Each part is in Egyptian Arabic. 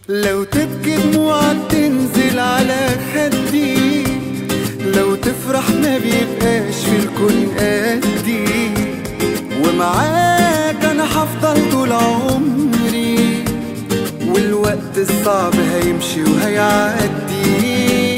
لو تبكي دموعك تنزل على خدي لو تفرح ما بيبقاش في الكون قدي ومعاك انا حفضل طول عمري والوقت الصعب هيمشي وهيعدي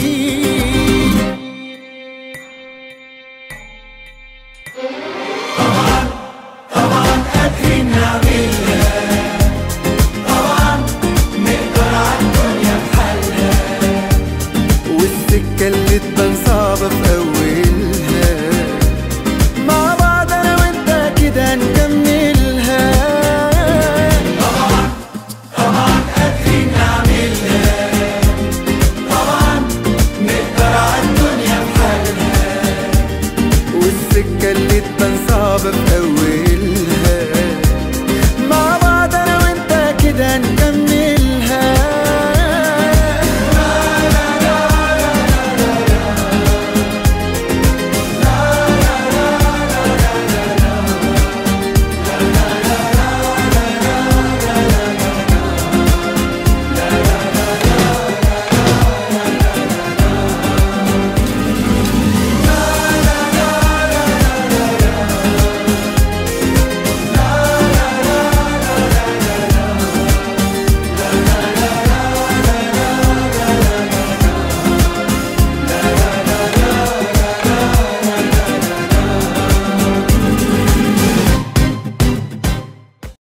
والسكة اللي تبان صعبة في أولها مع بعض أنا وأنت كده نكملها طبعا طبعا قادرين نعملها طبعا نقدر عالدنيا بحالها والسكة اللي تبان صعبة في أولها